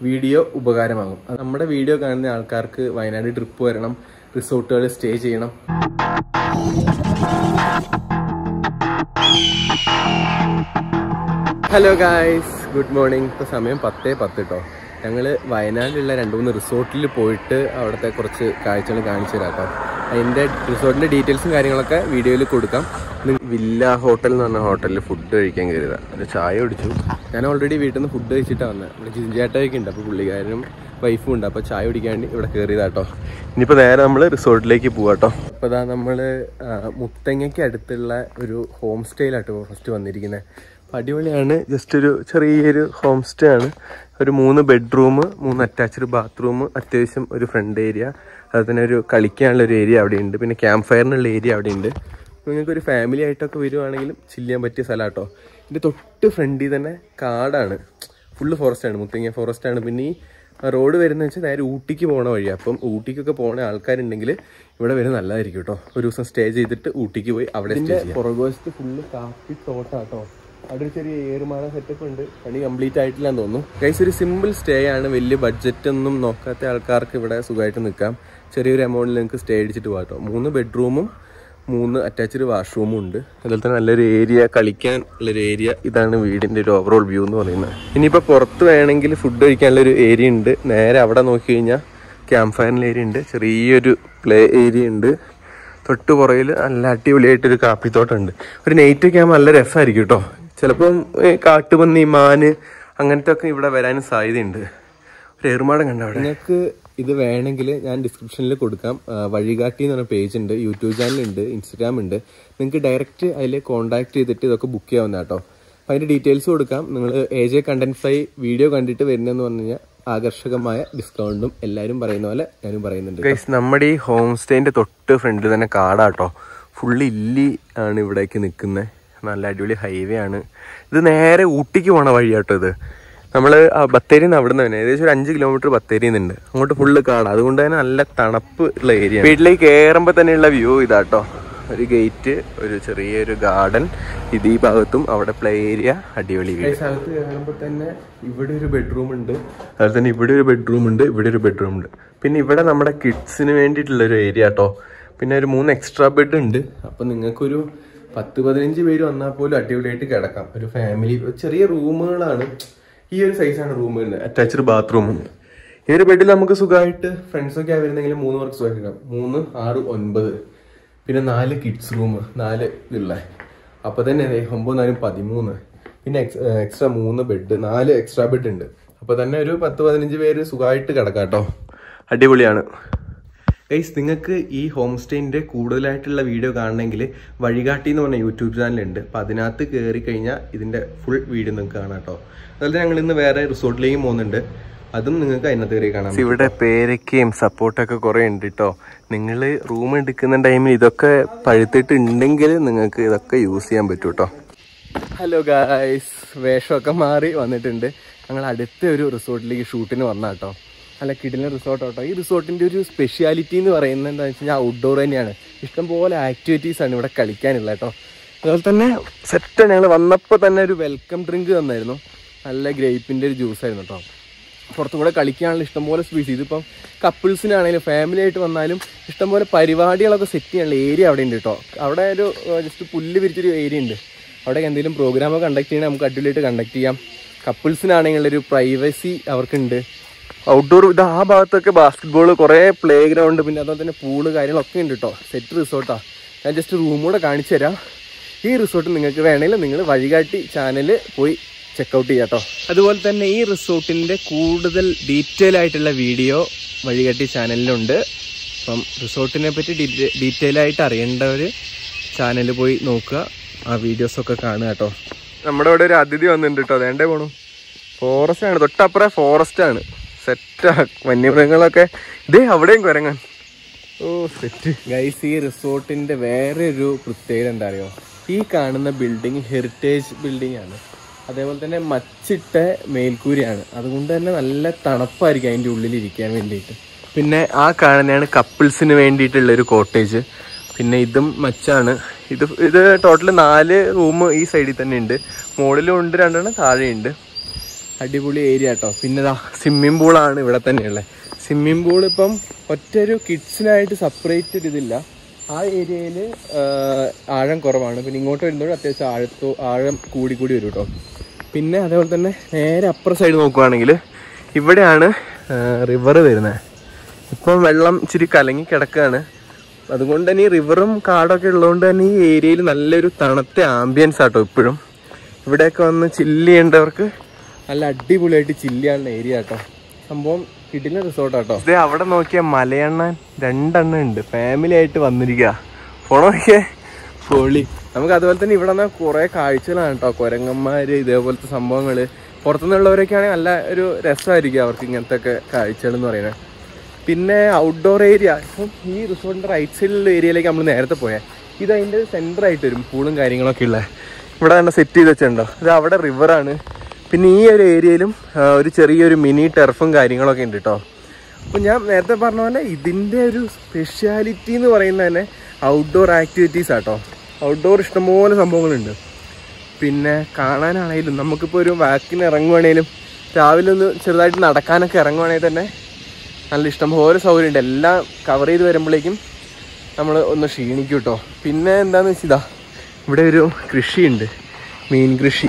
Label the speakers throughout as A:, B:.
A: video ഉപകാരമാകും അത് നമ്മുടെ video കാണുന്ന ആൾക്കാർക്ക് വയനാട് ട്രിപ്പ് വരണം റിസോർട്ടുകളിൽ സ്റ്റേ ചെയ്യണം ഹലോ ഗായ്സ് ഗുഡ് മോർണിംഗ് ഇപ്പോൾ സമയം പത്തേ പത്ത് കേട്ടോ ഞങ്ങൾ വയനാട്ടിലുള്ള രണ്ട് മൂന്ന് റിസോർട്ടിൽ പോയിട്ട് അവിടുത്തെ കുറച്ച് കാഴ്ചകൾ കാണിച്ചു തരാം കേട്ടോ അതിൻ്റെ റിസോർട്ടിൻ്റെ ഡീറ്റെയിൽസും കാര്യങ്ങളൊക്കെ വീഡിയോയിൽ കൊടുക്കാം നി- വില്ല ഹോട്ടൽ എന്ന് പറഞ്ഞ ഹോട്ടലിൽ ഫുഡ് കഴിക്കാൻ കയറിയതാ ഒരു ചായ കുടിച്ചു ഞാൻ ഓൾറെഡി വീട്ടിൽ നിന്ന് ഫുഡ് കഴിച്ചിട്ടാണ് വന്നത് ഇവിടെ ജിഞ്ചേട്ടയൊക്കെ ഉണ്ട് അപ്പോൾ പുള്ളിക്കാരനും വൈഫും ഉണ്ട് അപ്പോൾ ചായ കുടിക്കാൻ വേണ്ടി ഇവിടെ കയറിയതാ കേട്ടോ ഇനിയിപ്പോൾ നേരെ നമ്മൾ റിസോർട്ടിലേക്ക് പോവാം കേട്ടോ അപ്പോൾ ഇതാ നമ്മൾ മുത്തങ്ങയ്ക്ക് അടുത്തുള്ള ഒരു ഹോം സ്റ്റേയിലാട്ടോ ഫസ്റ്റ് വന്നിരിക്കുന്നത് അടിപൊളിയാണ് ജസ്റ്റ് ഒരു ചെറിയൊരു ഹോം സ്റ്റേ ആണ് ഒരു മൂന്ന് ബെഡ്റൂം മൂന്ന് അറ്റാച്ച്ഡ് ബാത്റൂം അത്യാവശ്യം ഒരു ഫ്രണ്ട് ഏരിയ അതുപോലെ തന്നെ ഒരു കളിക്കാനുള്ള ഒരു ഏരിയ അവിടെ ഉണ്ട് പിന്നെ ക്യാമ്പ് ഫയറിനുള്ള ഏരിയ അവിടെ ഉണ്ട് നിങ്ങൾക്ക് ഒരു ഫാമിലി ആയിട്ടൊക്കെ വരുവാണെങ്കിലും ചില്ല് ചെയ്യാൻ പറ്റിയ സ്ഥലം കേട്ടോ ഇതിൻ്റെ തൊട്ട് ഫ്രണ്ടിൽ തന്നെ കാടാണ് ഫുള്ള് ഫോറസ്റ്റ് ആണ് മുത്തങ്ങ ഫോറസ്റ്റ് ആണ് പിന്നെ ഈ റോഡ് വരുന്ന വെച്ചാൽ നേരെ ഊട്ടിക്ക് പോണ വഴിയാണ് അപ്പം ഊട്ടിക്കൊക്കെ പോണ ആൾക്കാരുണ്ടെങ്കിൽ ഇവിടെ വരുന്നത് നല്ലതായിരിക്കും കേട്ടോ ഒരു ദിവസം സ്റ്റേ ചെയ്തിട്ട് ഊട്ടിക്ക് പോയി അവിടെ പുറകുവശത്ത് ഫുള്ള് കാപ്പി തോട്ടാട്ടോ അവിടെ ഒരു ചെറിയ ഏറുമാറ സെറ്റപ്പ് ഉണ്ട് പണി കംപ്ലീറ്റ് ആയിട്ടില്ലാന്ന് തോന്നുന്നു ഗൈസ് ഒരു സിമ്പിൾ സ്റ്റേ ആണ് വലിയ ബഡ്ജറ്റ് ഒന്നും നോക്കാത്ത ആൾക്കാർക്ക് ഇവിടെ സുഖമായിട്ട് നിൽക്കാം ചെറിയൊരു എമൗണ്ടിൽ നിങ്ങൾക്ക് സ്റ്റേ അടിച്ചിട്ട് പോകാം കേട്ടോ മൂന്ന് ബെഡ്റൂമും മൂന്ന് അറ്റാച്ച്ഡ് വാഷ്റൂമും ഉണ്ട് അതുപോലെ തന്നെ നല്ലൊരു ഏരിയ കളിക്കാൻ ഉള്ളൊരു ഏരിയ ഇതാണ് വീടിന്റെ ഒരു ഓവറോൾ വ്യൂ എന്ന് പറയുന്നത് ഇനിയിപ്പോൾ പുറത്ത് വേണമെങ്കിൽ ഫുഡ് കഴിക്കാനുള്ള ഒരു ഏരിയ ഉണ്ട് നേരെ അവിടെ നോക്കി കഴിഞ്ഞാൽ ക്യാമ്പ് ഫയറിൻ്റെ ഏരിയ ഉണ്ട് ചെറിയൊരു പ്ലേ ഏരിയ ഉണ്ട് തൊട്ട് പുറകിൽ നല്ല അടിപൊളിയായിട്ടൊരു കാപ്പിത്തോട്ടമുണ്ട് ഒരു നൈറ്റ് ഒക്കെ ആകുമ്പോൾ നല്ല രസമായിരിക്കും കേട്ടോ ചിലപ്പം ഈ കാട്ടുപന്നി മാന് അങ്ങനത്തെ ഒക്കെ ഇവിടെ വരാനും സാധ്യതയുണ്ട് ഒരു ഏറുമാടം കണ്ട അവിടെ നിങ്ങൾക്ക് ഇത് വേണമെങ്കിൽ ഞാൻ ഡിസ്ക്രിപ്ഷനിൽ കൊടുക്കാം ആ, വഴികാട്ടി എന്ന് പറഞ്ഞ പേജ് ഉണ്ട് യൂട്യൂബ് ചാനൽ ഉണ്ട് ഇൻസ്റ്റാഗ്രാം ഉണ്ട് നിങ്ങൾക്ക് ഡയറക്റ്റ് അതിൽ കോൺടാക്ട് ചെയ്തിട്ട് ഇതൊക്കെ ബുക്ക് ചെയ്യാവുന്ന കേട്ടോ അപ്പം അതിൻ്റെ ഡീറ്റെയിൽസ് കൊടുക്കാം നിങ്ങൾ A J content fly video കണ്ടിട്ട് വരുന്നതെന്ന് പറഞ്ഞു കഴിഞ്ഞാൽ ആകർഷകമായ ഡിസ്കൗണ്ടും എല്ലാവരും പറയുന്ന പോലെ ഞാനും പറയുന്നുണ്ട് നമ്മുടെ ഈ ഹോം സ്റ്റേന്റെ തൊട്ട് ഫ്രണ്ടിൽ തന്നെ കാടാട്ടോ ഫുള്ള് ഇല്ലി ആണ് ഇവിടേക്ക് നിൽക്കുന്നത് നല്ല അടിപൊളി ഹൈവേ ആണ് ഇത് നേരെ ഊട്ടിക്ക് പോണ വഴിയാട്ടോ ഇത് നമ്മൾ ബത്തേരിയിൽ നിന്ന് അവിടെ നിന്ന് തന്നെ ഏകദേശം ഒരു അഞ്ച് കിലോമീറ്റർ ബത്തേരിയിൽ നിന്നുണ്ട് അങ്ങോട്ട് ഫുള്ള് കാട് അതുകൊണ്ട് തന്നെ നല്ല തണുപ്പ് ഉള്ള ഏരിയ വീട്ടിലേക്ക് കയറുമ്പോൾ തന്നെയുള്ള വ്യൂ ഇതാട്ടോ ഒരു ഗേറ്റ് ഒരു ചെറിയൊരു ഗാർഡൻ ഇത് ഈ ഭാഗത്തും അവിടെ പ്ലേ ഏരിയ അടിപൊളി സ്ഥലത്ത് കയറുമ്പോൾ തന്നെ ഇവിടെ ഒരു ബെഡ്റൂം ഉണ്ട് അതുപോലെ തന്നെ ഇവിടെ ഒരു ബെഡ്റൂം ഉണ്ട് ഇവിടെ ഒരു ബെഡ്റൂം ഉണ്ട് പിന്നെ ഇവിടെ നമ്മുടെ കിഡ്സിന് വേണ്ടിയിട്ടുള്ള ഒരു ഏരിയ കേട്ടോ പിന്നെ ഒരു മൂന്ന് എക്സ്ട്രാ ബെഡ് ഉണ്ട് അപ്പം നിങ്ങൾക്കൊരു പത്ത് പതിനഞ്ച് പേര് വന്നാൽ പോലും അടിപൊളിയായിട്ട് കിടക്കാം ഒരു ഫാമിലി ചെറിയ റൂമുകളാണ് ഈ ഒരു സൈസാണ് റൂം വരുന്നത് അറ്റാച്ച്ഡ് ബാത്റൂമും ഈ ഒരു ബെഡിൽ നമുക്ക് സുഖമായിട്ട് ഫ്രണ്ട്സ് ഒക്കെ വരുന്നെങ്കിൽ മൂന്ന് പേർക്ക് സുഖമായിട്ട് കിടക്കാം മൂന്ന് ആറ് ഒൻപത് പിന്നെ നാല് കിഡ്സ് റൂം നാല് ഇതുള്ള അപ്പൊ തന്നെ ദേ ഒമ്പത് നാലും പതിമൂന്ന് പിന്നെ എക്സ്ട്രാ മൂന്ന് ബെഡ് നാല് എക്സ്ട്രാ ബെഡ് ഉണ്ട് അപ്പൊ തന്നെ ഒരു പത്ത് പതിനഞ്ച് പേര് സുഖമായിട്ട് കിടക്കാം കേട്ടോ അടിപൊളിയാണ് ഗൈസ് നിങ്ങൾക്ക് ഈ ഹോം സ്റ്റേൻ്റെ കൂടുതലായിട്ടുള്ള വീഡിയോ കാണണമെങ്കിൽ വഴികാട്ടി എന്ന് പറഞ്ഞ യൂട്യൂബ് ചാനലുണ്ട് അപ്പം അതിനകത്ത് കയറി കഴിഞ്ഞാൽ ഇതിൻ്റെ ഫുൾ വീഡിയോ നിങ്ങൾക്ക് കാണാം കേട്ടോ അതുപോലെ ഞങ്ങൾ ഇന്ന് വേറെ റിസോർട്ടിലേക്കും പോകുന്നുണ്ട് അതും നിങ്ങൾക്ക് അതിനകത്ത് കയറി കാണാം ഇവിടെ പേരൊക്കെയും സപ്പോർട്ടൊക്കെ കുറേ ഉണ്ട് കേട്ടോ നിങ്ങൾ റൂം എടുക്കുന്ന ടൈമിൽ ഇതൊക്കെ പഴുത്തിട്ട് ഉണ്ടെങ്കിൽ നിങ്ങൾക്ക് ഇതൊക്കെ യൂസ് ചെയ്യാൻ പറ്റും കേട്ടോ ഹലോ ഗായ്സ് വേഷമൊക്കെ മാറി വന്നിട്ടുണ്ട് ഞങ്ങൾ അടുത്ത ഒരു റിസോർട്ടിലേക്ക് ഷൂട്ടിന് വന്ന കേട്ടോ നല്ല കിടിലൻ റിസോർട്ട് കേട്ടോ ഈ റിസോർട്ടിൻ്റെ ഒരു സ്പെഷ്യാലിറ്റി എന്ന് പറയുന്നത് എന്താണെന്ന് വെച്ച് കഴിഞ്ഞാൽ ഔട്ട്ഡോർ തന്നെയാണ് ഇഷ്ടംപോലെ ആക്ടിവിറ്റീസ് ആണ് ഇവിടെ കളിക്കാനുള്ളത് കേട്ടോ അതുപോലെ തന്നെ സെറ്റ് ഞങ്ങൾ വന്നപ്പോൾ തന്നെ ഒരു വെൽക്കം ഡ്രിങ്ക് തന്നായിരുന്നു നല്ല ഗ്രേപ്പിൻ്റെ ഒരു ജ്യൂസ് ആയിരുന്നു കേട്ടോ പുറത്തും കൂടെ കളിക്കാനുള്ള ഇഷ്ടംപോലെ സ്പേസ് ഇതിപ്പം കപ്പിൾസിനാണെങ്കിലും ഫാമിലി ആയിട്ട് വന്നാലും ഇഷ്ടംപോലെ പരിപാടികളൊക്കെ സെറ്റ് ചെയ്യാനുള്ള ഏരിയ അവിടെ ഉണ്ട് കേട്ടോ അവിടെ ഒരു ജസ്റ്റ് പുല്ല് വിരിച്ചൊരു ഏരിയ ഉണ്ട് അവിടെ എന്തെങ്കിലും പ്രോഗ്രാമോ കണ്ടക്ട് ചെയ്യണമെങ്കിൽ നമുക്ക് അടിപൊളിയായിട്ട് കണ്ടക്ട് ചെയ്യാം കപ്പിൾസിനാണെങ്കിൽ ഒരു പ്രൈവസി അവർക്കുണ്ട് ഔട്ട്ഡോർ ഇത് ആ ഭാഗത്തൊക്കെ ബാസ്കറ്റ്ബോൾ കുറേ പ്ലേ ഗ്രൗണ്ട് പിന്നെ അതുപോലെ തന്നെ പൂള് കാര്യങ്ങളൊക്കെ ഉണ്ട് കേട്ടോ സെറ്റ് റിസോർട്ടാണ് ഞാൻ ജസ്റ്റ് റൂമൂടെ കാണിച്ചു തരാം ഈ റിസോർട്ട് നിങ്ങൾക്ക് വേണമെങ്കിൽ നിങ്ങൾ വഴികാട്ടി ചാനൽ പോയി ചെക്കൗട്ട് ചെയ്യാം കേട്ടോ അതുപോലെ തന്നെ ഈ റിസോർട്ടിൻ്റെ കൂടുതൽ ഡീറ്റെയിൽ ആയിട്ടുള്ള വീഡിയോ വഴികാട്ടി ചാനലിലുണ്ട് അപ്പം റിസോർട്ടിനെ പറ്റി ഡീറ്റെയിൽ ആയിട്ട് അറിയേണ്ടവർ ചാനൽ പോയി നോക്കുക ആ വീഡിയോസൊക്കെ കാണുക കേട്ടോ നമ്മുടെ ഇവിടെ ഒരു അതിഥി വന്നിട്ടുണ്ട് കേട്ടോ അതേണ്ടേ പോണു ഫോറസ്റ്റ് ആണ് തൊട്ടപ്പുറം ഫോറസ്റ്റ് ആണ് സെറ്റാ വന്യമൃഗങ്ങളൊക്കെ ഇതേ അവിടെയും കുരങ്ങൻ ഓ സെറ്റ് ഗൈസ് ഈ റിസോർട്ടിന്റെ വേറെ ഒരു പ്രത്യേകത എന്താ അറിയോ ഈ കാണുന്ന ബിൽഡിംഗ് ഹെറിറ്റേജ് ബിൽഡിംഗ് ആണ് അതേപോലെ തന്നെ മച്ചിട്ട മേൽക്കൂരയാണ് അതുകൊണ്ട് തന്നെ നല്ല തണുപ്പായിരിക്കും അതിൻ്റെ ഉള്ളിൽ ഇരിക്കാൻ വേണ്ടിയിട്ട് പിന്നെ ആ കാണുന്നതാണ് കപ്പിൾസിന് വേണ്ടിയിട്ടുള്ള ഒരു കോട്ടേജ് പിന്നെ ഇതും മച്ചാണ് ഇത് ഇത് ടോട്ടൽ നാല് റൂം ഈ സൈഡിൽ തന്നെ ഉണ്ട് മുകളിലും ഉണ്ട് രണ്ടെണ്ണം താഴെയുണ്ട് അടിപൊളി ഏരിയ കേട്ടോ പിന്നെ ഇതാ സ്വിമ്മിംഗ് പൂളാണ് ഇവിടെ തന്നെയുള്ളത് സ്വിമ്മിംഗ് പൂൾ ഇപ്പം ഒറ്റൊരു കിഡ്സിനായിട്ട് സെപ്പറേറ്റ് ഇതില്ല ആ ഏരിയയിൽ ആഴം കുറവാണ് പിന്നെ ഇങ്ങോട്ട് വരുമ്പോഴും അത്യാവശ്യം ആഴത്തോ ആഴം കൂടി കൂടി വരും കേട്ടോ പിന്നെ അതേപോലെ തന്നെ നേരെ അപ്പുറ സൈഡ് നോക്കുവാണെങ്കിൽ ഇവിടെയാണ് റിവർ വരുന്നത് ഇപ്പം വെള്ളം ഇച്ചിരി കലങ്ങി കിടക്കുകയാണ് അതുകൊണ്ട് തന്നെ ഈ റിവറും കാടൊക്കെ ഉള്ളതുകൊണ്ട് തന്നെ ഈ ഏരിയയിൽ നല്ലൊരു തണുത്ത ആംബിയൻസ് ആട്ടോ ഇപ്പോഴും ഇവിടെയൊക്കെ വന്ന് ചില്ല് ചെയ്യേണ്ടവർക്ക് നല്ല അടിപൊളിയായിട്ട് ചില്ല് ചെയ്യാനുള്ള ഏരിയ ആട്ടോ സംഭവം കിടില റിസോർട്ട് ആട്ടോ ഇത് അവിടെ നോക്കിയാൽ മലയണ്ണാൻ രണ്ടെണ്ണം ഉണ്ട് ഫാമിലി ആയിട്ട് വന്നിരിക്കുക ഫോണോ നോക്കിയേ പൊളി നമുക്ക് അതുപോലെ തന്നെ ഇവിടെ നിന്ന് കുറേ കാഴ്ചകളാണ് കേട്ടോ കുരങ്ങന്മാര് ഇതേപോലത്തെ സംഭവങ്ങള് പുറത്തുനിന്നുള്ളവരൊക്കെ ആണെങ്കിൽ നല്ല ഒരു രസമായിരിക്കും അവർക്ക് ഇങ്ങനത്തെ ഒക്കെ കാഴ്ചകൾ എന്ന് പറയുന്നത് പിന്നെ ഔട്ട്ഡോർ ഏരിയ ഇപ്പം ഈ റിസോർട്ടിന്റെ റൈറ്റ് സൈഡിലുള്ള ഏരിയയിലേക്ക് നമ്മൾ നേരത്തെ പോയാൽ ഇത് അതിന്റെ സെന്റർ ആയിട്ട് വരും പൂളും കാര്യങ്ങളൊക്കെ ഉള്ള ഇവിടെ തന്നെ സെറ്റ് ചെയ്ത് വെച്ചിട്ടുണ്ടോ ഇത് അവിടെ റിവറാണ് പിന്നെ ഈ ഒരു ഏരിയയിലും ആ, ഒരു ചെറിയൊരു മിനി ടെർഫും കാര്യങ്ങളൊക്കെ ഉണ്ട് കേട്ടോ അപ്പോൾ ഞാൻ നേരത്തെ പറഞ്ഞ പോലെ ഇതിൻ്റെ ഒരു സ്പെഷ്യാലിറ്റി എന്ന് പറയുന്നത് തന്നെ ഔട്ട്ഡോർ ആക്ടിവിറ്റീസ് ആട്ടോ ഔട്ട്ഡോർ ഇഷ്ടംപോലെ സംഭവങ്ങളുണ്ട് പിന്നെ കാണാനാണെങ്കിലും നമുക്കിപ്പോൾ ഒരു വാക്കിന് ഇറങ്ങുവാണേലും രാവിലെ ഒന്ന് ചെറുതായിട്ട് നടക്കാനൊക്കെ ഇറങ്ങുവാണെങ്കിൽ തന്നെ നല്ല ഇഷ്ടംപോലെ സൗകര്യമുണ്ട് എല്ലാം കവർ ചെയ്ത് വരുമ്പോഴേക്കും നമ്മൾ ഒന്ന് ക്ഷീണിക്കും കേട്ടോ പിന്നെ എന്താന്ന് വെച്ചാൽ ഇതാ ഇവിടെ ഒരു കൃഷിയുണ്ട് മീൻ കൃഷി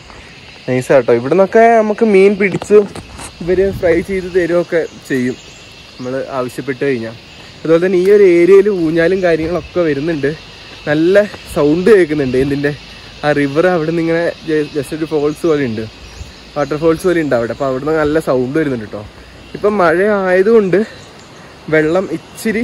A: നൈസ് കേട്ടോ ഇവിടെ നിന്നൊക്കെ നമുക്ക് മീൻ പിടിച്ച് ഇവർ ഫ്രൈ ചെയ്ത് തരുമൊക്കെ ചെയ്യും നമ്മൾ ആവശ്യപ്പെട്ട് കഴിഞ്ഞാൽ അതുപോലെ തന്നെ ഈ ഒരു ഏരിയയിൽ ഊഞ്ഞാലും കാര്യങ്ങളൊക്കെ വരുന്നുണ്ട് നല്ല സൗണ്ട് കേൾക്കുന്നുണ്ട് എന്തിൻ്റെ ആ റിവർ അവിടെ നിന്ന് ഇങ്ങനെ ജസ്റ്റ് ഒരു ഫോൾസ് പോലെ ഉണ്ട് വാട്ടർഫോൾസ് പോലെ ഉണ്ട് അവിടെ അപ്പോൾ അവിടുന്ന് നല്ല സൗണ്ട് വരുന്നുണ്ട് കേട്ടോ ഇപ്പം മഴ ആയതുകൊണ്ട് വെള്ളം ഇച്ചിരി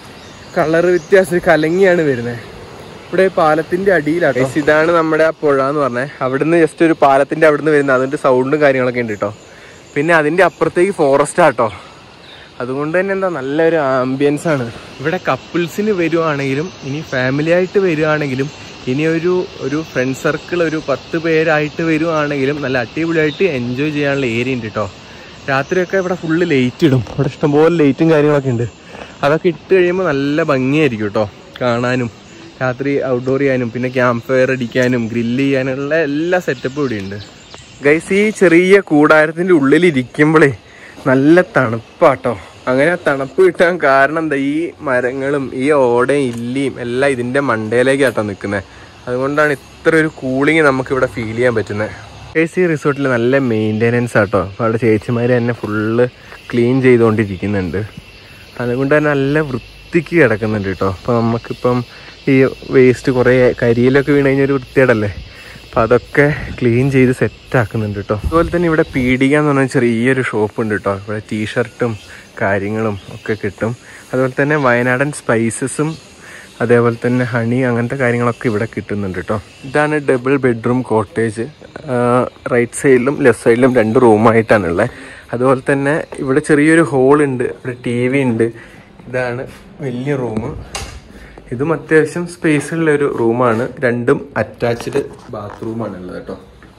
A: കളർ വ്യത്യാസം കലങ്ങിയാണ് വരുന്നത് ഇവിടെ പാലത്തിന്റെ അടിയിലാട്ടോ Guys, ഇതാണ് നമ്മുടെ ആ പുഴ എന്ന് പറഞ്ഞത് അവിടുന്ന് ജസ്റ്റ് ഒരു പാലത്തിന്റെ അവിടുന്ന് വരുന്നത് അതിന്റെ സൗണ്ടും കാര്യങ്ങളൊക്കെ ഉണ്ട് കേട്ടോ പിന്നെ അതിന്റെ അപ്പുറത്തേക്ക് ഫോറസ്റ്റ് ആട്ടോ അതുകൊണ്ട് തന്നെ എന്താ നല്ലൊരു ആംബിയൻസ് ആണ് ഇവിടെ കപ്പിൾസിന് വരുവാണെങ്കിലും ഇനി ഫാമിലി ആയിട്ട് വരുവാണെങ്കിലും ഇനി ഒരു ഒരു ഫ്രണ്ട് സർക്കിൾ ഒരു പത്ത് പേരായിട്ട് വരുവാണെങ്കിലും നല്ല അടിപൊളിയായിട്ട് എൻജോയ് ചെയ്യാനുള്ള ഏരിയ ഉണ്ട് കേട്ടോ രാത്രിയൊക്കെ ഇവിടെ ഫുള്ള് ലൈറ്റ് ഇടും ഇവിടെ ഇഷ്ടംപോലെ ലൈറ്റും കാര്യങ്ങളൊക്കെ ഉണ്ട് അതൊക്കെ ഇട്ട് കഴിയുമ്പോൾ നല്ല ഭംഗിയായിരിക്കും കേട്ടോ കാണാനും രാത്രി ഔട്ട്ഡോർ ചെയ്യാനും പിന്നെ ക്യാമ്പ് ഫയർ അടിക്കാനും ഗ്രില്ല് ചെയ്യാനുള്ള എല്ലാ സെറ്റപ്പും ഇവിടെ ഉണ്ട് ഗൈസ് ഈ ചെറിയ കൂടാരത്തിന്റെ ഉള്ളിൽ ഇരിക്കുമ്പോഴേ നല്ല തണുപ്പാട്ടോ അങ്ങനെ ആ തണുപ്പ് കിട്ടാൻ കാരണം എന്താ ഈ മരങ്ങളും ഈ ഓടയും ഇല്ലിയും എല്ലാം ഇതിന്റെ മണ്ടയിലേക്കാട്ടോ നിൽക്കുന്നത് അതുകൊണ്ടാണ് ഇത്ര ഒരു കൂളിങ് നമുക്ക് ഇവിടെ ഫീൽ ചെയ്യാൻ പറ്റുന്നത് ഗൈസ് ഈ റിസോർട്ടിൽ നല്ല മെയിൻ്റെനൻസ് ആട്ടോ അപ്പോൾ അവിടെ ചേച്ചിമാർ തന്നെ ഫുള്ള് ക്ലീൻ ചെയ്തുകൊണ്ടിരിക്കുന്നുണ്ട് അതുകൊണ്ട് തന്നെ നല്ല വൃത്തിക്ക് കിടക്കുന്നുണ്ട് കേട്ടോ അപ്പോൾ നമുക്കിപ്പം ഈ വേസ്റ്റ് കുറേ കരിയിലൊക്കെ വീണ് കഴിഞ്ഞാൽ ഒരു വൃത്തിയേടല്ലേ അപ്പം അതൊക്കെ ക്ലീൻ ചെയ്ത് സെറ്റ് ആക്കുന്നുണ്ട് കേട്ടോ അതുപോലെ തന്നെ ഇവിടെ പീടിക എന്ന് പറഞ്ഞാൽ ചെറിയൊരു ഷോപ്പ് ഉണ്ട് കേട്ടോ ഇവിടെ ടീഷർട്ടും കാര്യങ്ങളും ഒക്കെ കിട്ടും അതുപോലെ തന്നെ വയനാടൻ സ്പൈസസും അതേപോലെ തന്നെ ഹണി അങ്ങനത്തെ കാര്യങ്ങളൊക്കെ ഇവിടെ കിട്ടുന്നുണ്ട് കേട്ടോ ഇതാണ് ഡബിൾ ബെഡ്റൂം കോട്ടേജ് റൈറ്റ് സൈഡിലും ലെഫ്റ്റ് സൈഡിലും രണ്ട് റൂമായിട്ടാണുള്ളത് അതുപോലെ തന്നെ ഇവിടെ ചെറിയൊരു ഹോൾ ഉണ്ട് ഇവിടെ ടി വി ഉണ്ട് ഇതാണ് വലിയ റൂം ഇതും അത്യാവശ്യം സ്പേസ് ഉള്ള ഒരു റൂമാണ് രണ്ടും അറ്റാച്ച്ഡ് ബാത്റൂമാണ് ഉള്ളത് കേട്ടോ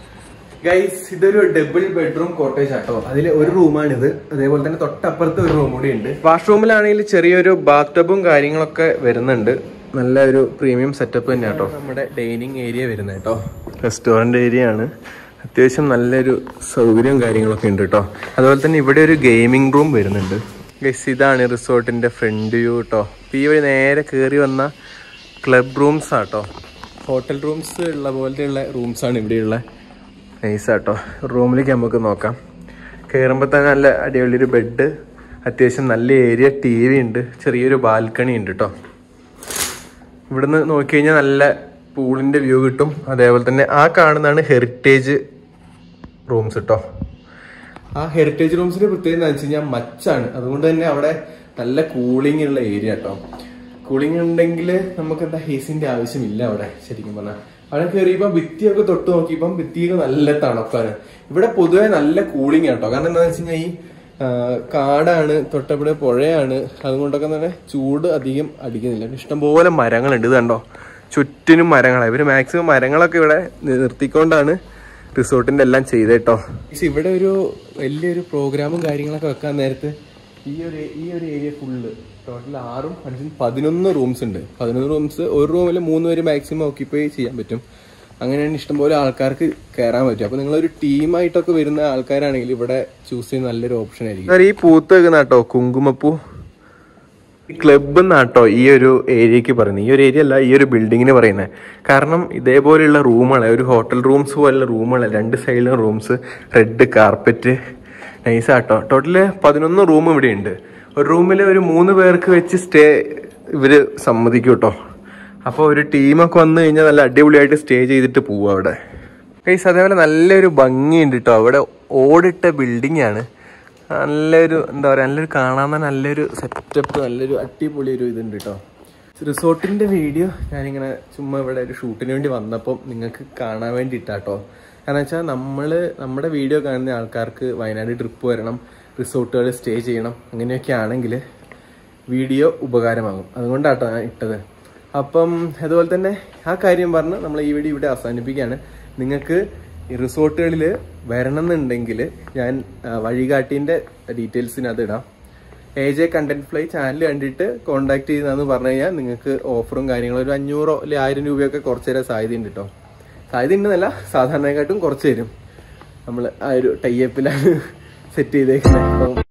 A: ഗൈസ് ഇതൊരു ഡബിൾ ബെഡ്റൂം കോട്ടേജ് ആട്ടോ അതിൽ ഒരു റൂമാണിത് അതേപോലെ തന്നെ തൊട്ടപ്പുറത്ത് ഒരു റൂം കൂടി ഉണ്ട് വാഷ്റൂമിലാണെങ്കിൽ ചെറിയൊരു ബാത്ടബും കാര്യങ്ങളൊക്കെ വരുന്നുണ്ട് നല്ല ഒരു പ്രീമിയം സെറ്റപ്പ് തന്നെ കേട്ടോ നമ്മുടെ ഡൈനിങ് ഏരിയ വരുന്നത് കേട്ടോ റെസ്റ്റോറന്റ് ഏരിയ ആണ് അത്യാവശ്യം നല്ലൊരു സൗകര്യവും കാര്യങ്ങളൊക്കെ ഉണ്ട് കേട്ടോ അതുപോലെ തന്നെ ഇവിടെ ഒരു ഗെയിമിംഗ് റൂം വരുന്നുണ്ട് ഗൈസ് ഇതാണ് റിസോർട്ടിന്റെ ഫ്രണ്ട് വ്യൂ കേട്ടോ ഈ വഴി നേരെ കയറി വന്ന ക്ലബ് റൂംസ് ആട്ടോ ഹോട്ടൽ റൂംസ് ഉള്ള പോലത്തെ ഉള്ള റൂംസ് ആണ് ഇവിടെയുള്ള നൈസ് ആട്ടോ റൂമിലേക്ക് നമുക്ക് നോക്കാം കയറുമ്പോൾ തന്നെ നല്ല അടിപൊളി ഒരു ബെഡ് അത്യാവശ്യം നല്ല ഏരിയ ടി വി ഉണ്ട് ചെറിയൊരു ബാൽക്കണി ഉണ്ട് കേട്ടോ ഇവിടുന്ന് നോക്കിക്കഴിഞ്ഞാൽ നല്ല പൂളിന്റെ വ്യൂ കിട്ടും അതേപോലെ തന്നെ ആ കാണുന്നതാണ് ഹെറിറ്റേജ് റൂംസ് കേട്ടോ ആ ഹെറിറ്റേജ് റൂംസിന്റെ പ്രത്യേകത എന്താ വെച്ച് കഴിഞ്ഞാൽ മച്ചാണ് അതുകൊണ്ട് തന്നെ അവിടെ നല്ല കൂളിംഗ് ഉള്ള ഏരിയ കേട്ടോ കൂളിംഗ് ഉണ്ടെങ്കിൽ നമുക്ക് എന്താ ഹേസിന്റെ ആവശ്യമില്ല അവിടെ ശരിക്കും പറഞ്ഞാൽ അവിടെ കയറിയപ്പോ ഭിത്തിയൊക്കെ തൊട്ട് നോക്കിയപ്പം ഭിത്തിയൊക്കെ നല്ല തണുപ്പാണ് ഇവിടെ പൊതുവെ നല്ല കൂളിംഗ് കേട്ടോ കാരണം എന്താണെന്ന് വെച്ച് കഴിഞ്ഞാൽ ഈ ആ, കാടാണ് തൊട്ടവിടെ പുഴയാണ് അതുകൊണ്ടൊക്കെ തന്നെ ചൂട് അധികം അടിക്കുന്നില്ല ഇഷ്ടംപോലെ മരങ്ങളുണ്ട് ഇത് കണ്ടോ ചുറ്റിനും മരങ്ങളാണ് ഇവര് മാക്സിമം മരങ്ങളൊക്കെ ഇവിടെ നി- നിർത്തിക്കൊണ്ടാണ് റിസോർട്ടിന്റെ എല്ലാം ചെയ്തേട്ടോ ഇവിടെ ഒരു വലിയൊരു പ്രോഗ്രാമും കാര്യങ്ങളൊക്കെ വെക്കാൻ നേരത്ത് ഈ ഒരു ഈ ഒരു ഏരിയ ഫുള്ള് ടോട്ടൽ ആറും അഞ്ചും പതിനൊന്ന് റൂംസ് ഉണ്ട് പതിനൊന്ന് റൂംസ് ഒരു റൂമിൽ മൂന്ന് പേര് മാക്സിമം ഓക്യുപ്പൈ ചെയ്യാൻ പറ്റും അങ്ങനെയാണ് ഇഷ്ടംപോലെ ആൾക്കാർക്ക് കയറാൻ പറ്റും അപ്പോൾ നിങ്ങളൊരു ടീമായിട്ടൊക്കെ വരുന്ന ആൾക്കാരാണെങ്കിൽ ഇവിടെ ചൂസ് ചെയ്യുന്ന നല്ലൊരു ഓപ്ഷൻ ആയിരിക്കും ഈ പൂത്ത് വെക്കുന്ന കേട്ടോ കുങ്കുമപ്പൂ ക്ലബ് എന്നാട്ടോ ഈ ഒരു ഏരിയക്ക് പറയുന്നത് ഈ ഒരു ഏരിയ അല്ല ഈ ഒരു ബിൽഡിങ്ങിന് പറയുന്നത് കാരണം ഇതേപോലെയുള്ള റൂമുകളെ ഒരു ഹോട്ടൽ റൂംസ് പോലുള്ള റൂമുകളെ രണ്ട് സൈഡിലും റൂംസ് റെഡ് കാർപ്പറ്റ് നൈസ് ആട്ടോ ടോട്ടല് പതിനൊന്ന് റൂം ഇവിടെ ഉണ്ട് ഒരു റൂമിൽ ഒരു മൂന്ന് പേർക്ക് വെച്ച് സ്റ്റേ ഇവര് സമ്മതിക്കും കേട്ടോ അപ്പോൾ ഒരു ടീമൊക്കെ വന്നു കഴിഞ്ഞാൽ നല്ല അടിപൊളിയായിട്ട് സ്റ്റേ ചെയ്തിട്ട് പോവും അവിടെ കൈസ് അതേപോലെ നല്ലൊരു ഭംഗിയുണ്ട് കേട്ടോ അവിടെ ഓടിട്ട ബിൽഡിംഗ് ആണ് നല്ലൊരു എന്താ പറയുക നല്ലൊരു കാണാൻ തന്നെ നല്ലൊരു സെറ്റപ്പ് നല്ലൊരു അടിപൊളി ഒരു ഇതുണ്ട് കേട്ടോ റിസോർട്ടിന്റെ വീഡിയോ ഞാനിങ്ങനെ ചുമ്മാ ഇവിടെ ഒരു ഷൂട്ടിന് വേണ്ടി വന്നപ്പം നിങ്ങൾക്ക് കാണാൻ വേണ്ടിയിട്ടാട്ടോ കാരണം വെച്ചാൽ നമ്മൾ നമ്മുടെ വീഡിയോ കാണുന്ന ആൾക്കാർക്ക് വയനാട് ട്രിപ്പ് വരണം റിസോർട്ടുകൾ സ്റ്റേ ചെയ്യണം അങ്ങനെയൊക്കെ ആണെങ്കിൽ വീഡിയോ ഉപകാരമാകും അതുകൊണ്ടാട്ടോ ഞാൻ ഇട്ടത് അപ്പം അതുപോലെ തന്നെ ആ കാര്യം പറഞ്ഞ് നമ്മൾ ഈ വീഡിയോ ഇവിടെ അവസാനിപ്പിക്കുകയാണ് നിങ്ങൾക്ക് ഈ റിസോർട്ടുകളിൽ വരണമെന്നുണ്ടെങ്കിൽ ഞാൻ ആ, വഴികാട്ടീൻ്റെ ഡീറ്റെയിൽസിനകത്ത് ഇടാം A J content fly channel കണ്ടിട്ട് കോൺടാക്ട് ചെയ്യുന്നതെന്ന് പറഞ്ഞു കഴിഞ്ഞാൽ നിങ്ങൾക്ക് ഓഫറും കാര്യങ്ങളും ഒരു അഞ്ഞൂറോ അല്ലെങ്കിൽ ആയിരം രൂപയൊക്കെ കുറച്ച് തരാൻ സാധ്യതയുണ്ട് കേട്ടോ സാധ്യത ഉണ്ടെന്നല്ല സാധാരണക്കാട്ടും കുറച്ച് തരും നമ്മൾ ആ ഒരു ടൈപ്പിലാണ് സെറ്റ് ചെയ്തേക്കുന്നത് അപ്പം